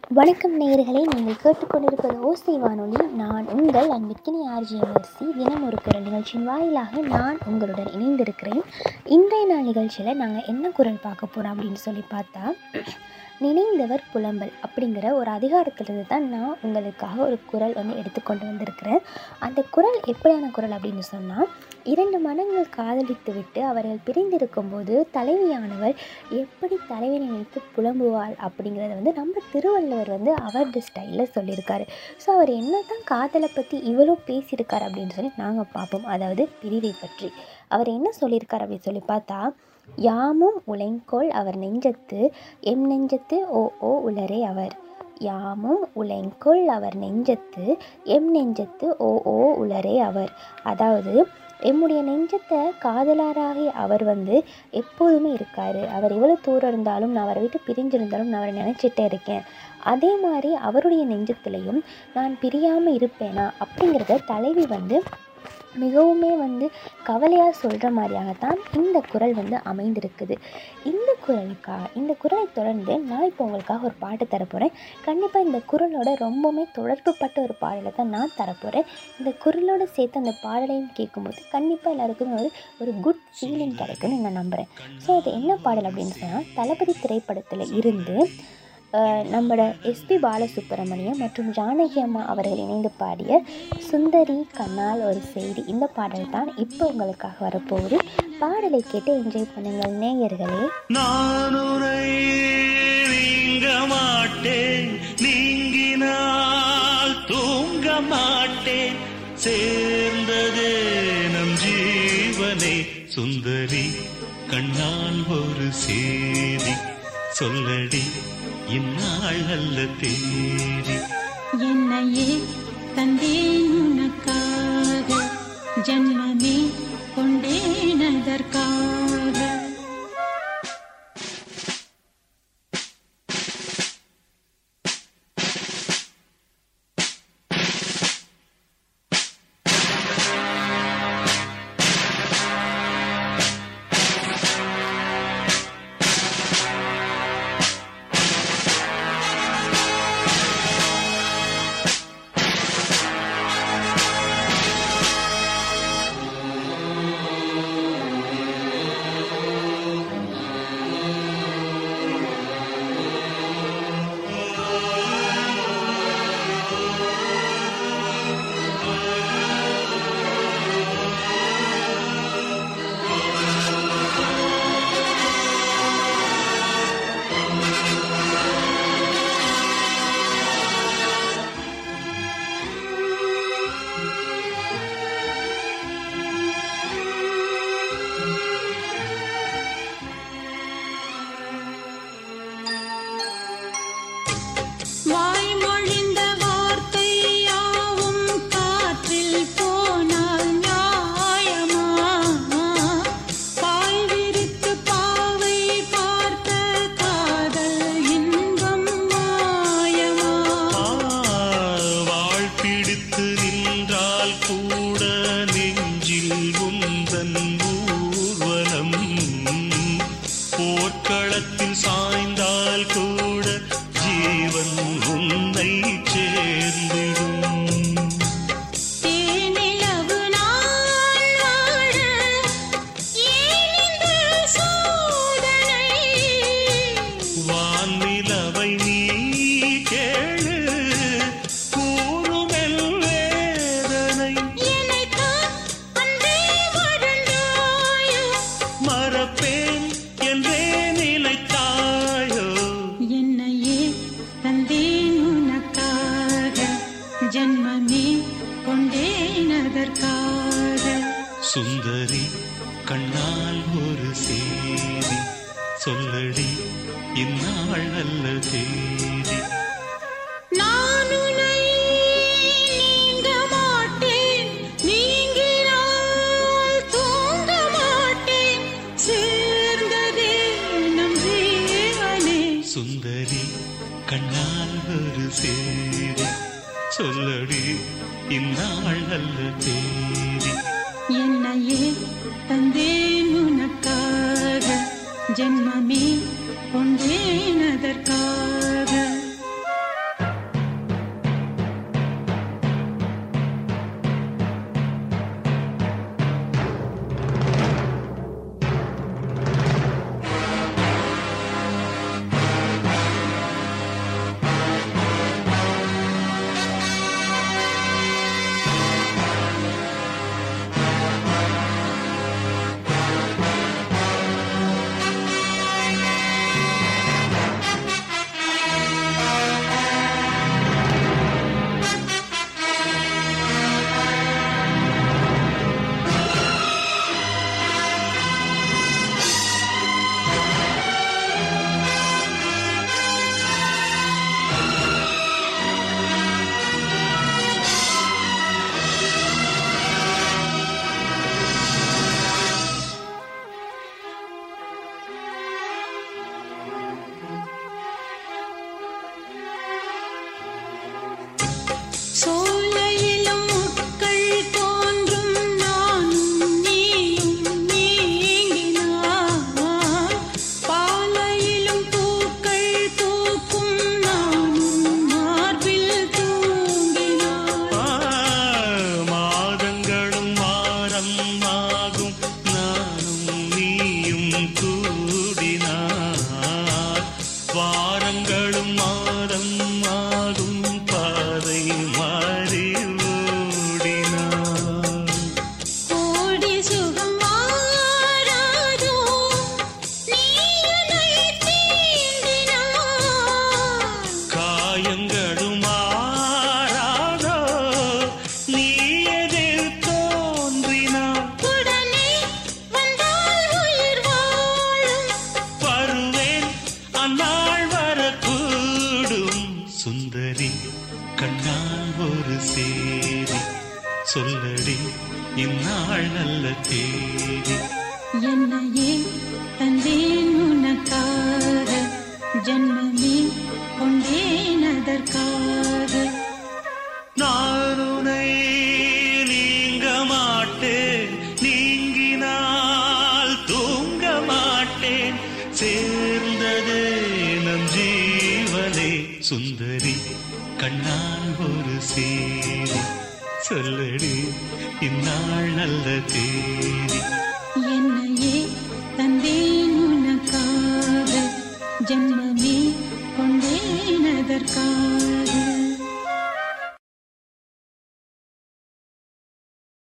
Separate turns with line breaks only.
வணக்கம் நேயர்களே நீங்கள் கேட்டுக்கொண்டிருப்பது ஓசை வானொலி நான் உங்கள் அன்பிற்கினி ஆர்ஜிஎம்எஸ்சி தினம் ஒரு குரல் நிகழ்ச்சியின் வாயிலாக நான் உங்களுடன் இணைந்திருக்கிறேன் இன்றைய நாள் நிகழ்ச்சியில் நாங்கள் என்ன குரல் பார்க்க போகிறோம் அப்படின்னு சொல்லி பார்த்தா நினைந்தவர் புலம்பல் அப்படிங்கிற ஒரு அதிகாரத்திலிருந்து தான் நான் உங்களுக்காக ஒரு குரல் வந்து எடுத்துக்கொண்டு வந்திருக்கிறேன் அந்த குரல் எப்படியான குரல் அப்படின்னு சொன்னால் இரண்டு மனங்கள் காதலித்து விட்டு அவர்கள் பிரிந்திருக்கும் போது தலைவியானவர் எப்படி தலைவனை நினைத்து புலம்புவாள் அப்படிங்கிறத வந்து நம்ம திருவள்ளுவர் வந்து அவரது ஸ்டைலில் சொல்லியிருக்காரு ஸோ அவர் என்ன தான் காதலை பற்றி இவ்வளோ பேசியிருக்காரு அப்படின்னு சொல்லி நாங்கள் பார்ப்போம் அதாவது பிரிவை பற்றி அவர் என்ன சொல்லியிருக்கார் அப்படின்னு சொல்லி பார்த்தா யாமும் உழைங்கோல் அவர் நெஞ்சத்து எம் நெஞ்சத்து ஓ ஓ உளரே அவர் யாமும் உழைங்கோல் அவர் நெஞ்சத்து எம் நெஞ்சத்து ஓ ஓ உளரே அவர் அதாவது எம்முடைய நெஞ்சத்தை காதலாராகி அவர் வந்து எப்போதுமே இருக்கார் அவர் எவ்வளோ தூரம் இருந்தாலும் நான் அவரை விட்டு பிரிஞ்சிருந்தாலும் நான் அவரை நினச்சிட்டே இருக்கேன் அதே மாதிரி அவருடைய நெஞ்சத்துலேயும் நான் பிரியாமல் இருப்பேனா அப்படிங்கிறத தலைவி வந்து மிகவுமே வந்து கவலையாக சொல்கிற மாதிரியாகத்தான் இந்த குரல் வந்து அமைந்திருக்குது இந்த குரலுக்கா இந்த குரலை தொடர்ந்து நான் இப்போ உங்களுக்காக ஒரு பாட்டு தரப்போகிறேன் கண்டிப்பாக இந்த குரலோட ரொம்பவுமே தொடர்புப்பட்ட ஒரு பாடலை தான் நான் தரப்போகிறேன் இந்த குரலோட சேர்த்து அந்த பாடலையும் கேட்கும்போது கண்டிப்பாக எல்லாருக்குமே ஒரு ஒரு குட் ஃபீலிங் கிடைக்கும்னு நான் நம்புகிறேன் ஸோ அது என்ன பாடல் அப்படின்னு சொன்னால் தளபதி திரைப்படத்தில் இருந்து அஹ், நம்மளோட எஸ்பி பாலசுப்ரமணியம் மற்றும் ஜானகி அம்மா அவர்கள் இணைந்து பாடிய சுந்தரி கண்ணால் ஒரு செய்தி இந்த பாடல் தான் இப்போ உங்களுக்காக வரப்போகுது பாடலை கேட்டு என்ஜாய் பண்ணுங்கள் நேயர்களே
நான் உரை நீங்க மாட்டேன் நீங்கினால் தூங்க மாட்டேன் சேர்ந்தது நம் ஜீவனே சுந்தரி கண்ணால் ஒரு சேதி சொல்லடி இந்நாள் அல்ல தேதி
என்னையே தந்தேன் உனக்காக ஜன்மமே கொண்டேனதற்காக வாய்மொழிந்த வார்த்தை யாவும் காற்றில் போனால் நியாயமா பாய் விரித்து பாவை பார்த்த காதல் இன்பம் மாயமா
வாழ் பிடித்து நின்றால் கூட நெஞ்சில் உந்தன் ஊர்வலம் போர்க்களத்தில் சாய்ந்தால் கூட ஜீவன் உன்னை சேர்ந்திடும்
தேனிலவு நாள் வாழ ஏன் இந்த சோதனை
வான்நிலவை நீ கேளு கூறுமெல் வேதனை
என்னைத்தான் அன்பே வளர்ந்தாயோ
மறப்பேன் என்றே நினைத்தாயோ
என்னையே தந்தேன் உனக்காக ஜன்மமே கொண்டேன் அதற்காக
சுந்தரி கண்ணால் ஒரு சேதி சொல்லடி இந்நாள் நல்ல தேதி
நான் உன்னை நீங்க மாட்டேன் நீங்கினால் தூங்க மாட்டேன் சேர்ந்ததே நம் ஜீவனே
சுந்தரி கண்ணால் ஒரு சேதி சொல்லடி இந்நாள் நல்ல தேதி
என்னையே தந்தேன் உனக்காக ஜென்மமே கொண்டேன் அதற்காக
இந்நாள் நல்ல தேதி
என்னையே தந்தேன் உனக்காக ஜன்மமே கொண்டேன் அதற்காக
நான் உனை நீங்க மாட்டேன் நீங்கினால் தூங்க மாட்டேன் சேர்ந்ததே நம் ஜீவனே சுந்தரி கண்ணால் ஒரு சேரி சொல்லடி இந்நாள் நல்ல தேதி
என்னையே தந்தேன் உனக்காக ஜன்மமே கொண்டேன் அதற்காக